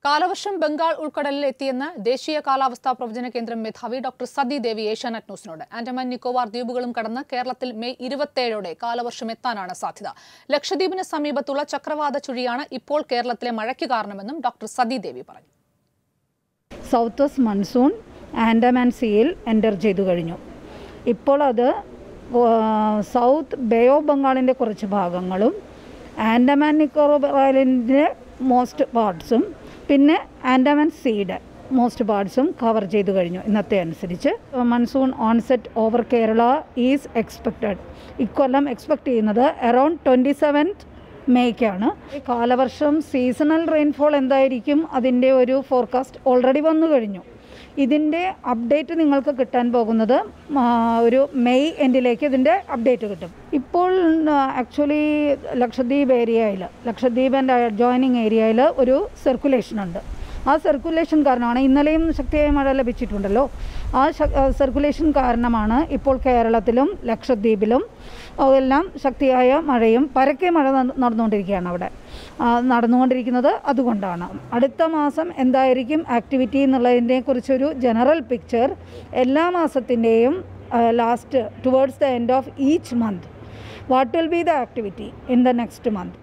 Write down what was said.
കാലവർഷം ബംഗാൾ ഉൾക്കടലിൽ എത്തിയെന്ന് ദേശീയ കാലാവസ്ഥാ പ്രവചന കേന്ദ്രം മേധാവി ഡോക്ടർ സതി ദേവി ഏഷ്യാനെറ്റ് ന്യൂസിനോട് ആൻഡമാൻ നിക്കോബാർ ദ്വീപുകളും കടന്ന് കേരളത്തിൽ മെയ് ഇരുപത്തിയേഴോടെ കാലവർഷം എത്താനാണ് സാധ്യത ലക്ഷദ്വീപിന് സമീപത്തുള്ള ചക്രവാത ചുഴിയാണ് ഇപ്പോൾ കേരളത്തിലെ മഴയ്ക്ക് കാരണമെന്നും ഡോക്ടർ സതി ദേവി പറഞ്ഞു സൗത്ത് വെസ്റ്റ് മൺസൂൺ ആൻഡമാൻ സീയിൽ എൻ്റർ ചെയ്തു കഴിഞ്ഞു ഇപ്പോൾ അത് സൗത്ത് ബേ ഓഫ് ബംഗാളിൻ്റെ കുറച്ച് ഭാഗങ്ങളും ആൻഡമാൻ നിക്കോബാർ ഐലൻഡിൻ്റെ മോസ്റ്റ് പാർട്സും പിന്നെ ആൻഡമാൻ സീഡ് മോസ്റ്റ് പാർട്സും കവർ ചെയ്തു കഴിഞ്ഞു ഇന്നത്തെ അനുസരിച്ച് monsoon onset over Kerala is expected ഇക്കൊല്ലം എക്സ്പെക്ട് ചെയ്യുന്നത് അറൗണ്ട് ട്വൻറ്റി സെവൻത്ത് മേയ്ക്കാണ് കാലവർഷം സീസണൽ റെയിൻഫോൾ എന്തായിരിക്കും അതിൻ്റെ ഒരു ഫോർകാസ്റ്റ് ഓൾറെഡി വന്നു കഴിഞ്ഞു ഇതിൻ്റെ അപ്ഡേറ്റ് നിങ്ങൾക്ക് കിട്ടാൻ പോകുന്നത് ആ, ഒരു മെയ് എൻഡിലേക്ക് ഇതിൻ്റെ അപ്ഡേറ്റ് കിട്ടും ഇപ്പോൾ ആക്ച്വലി ലക്ഷദ്വീപ് ഏരിയയിൽ ലക്ഷദ്വീപ് ആൻഡ് അഡ്ജോയിനിങ് ഏരിയയിൽ ഒരു സർക്കുലേഷൻ ഉണ്ട് ആ സർക്കുലേഷൻ കാരണമാണ് ഇന്നലെയും ശക്തിയായ മഴ ലഭിച്ചിട്ടുണ്ടല്ലോ ആ സർക്കുലേഷൻ കാരണമാണ് ഇപ്പോൾ കേരളത്തിലും ലക്ഷദ്വീപിലും ആ, എല്ലാം ശക്തിയായ മഴയും പരക്കെ മഴ നട- നടന്നുകൊണ്ടിരിക്കുകയാണ് അവിടെ ആ, നടന്നുകൊണ്ടിരിക്കുന്നത് അതുകൊണ്ടാണ് അടുത്ത മാസം എന്തായിരിക്കും ആക്ടിവിറ്റി എന്നുള്ളതിനെ കുറിച്ചൊരു ജനറൽ പിക്ചർ എല്ലാ മാസത്തിൻ്റെയും last towards the end of each month what will be the activity in the next month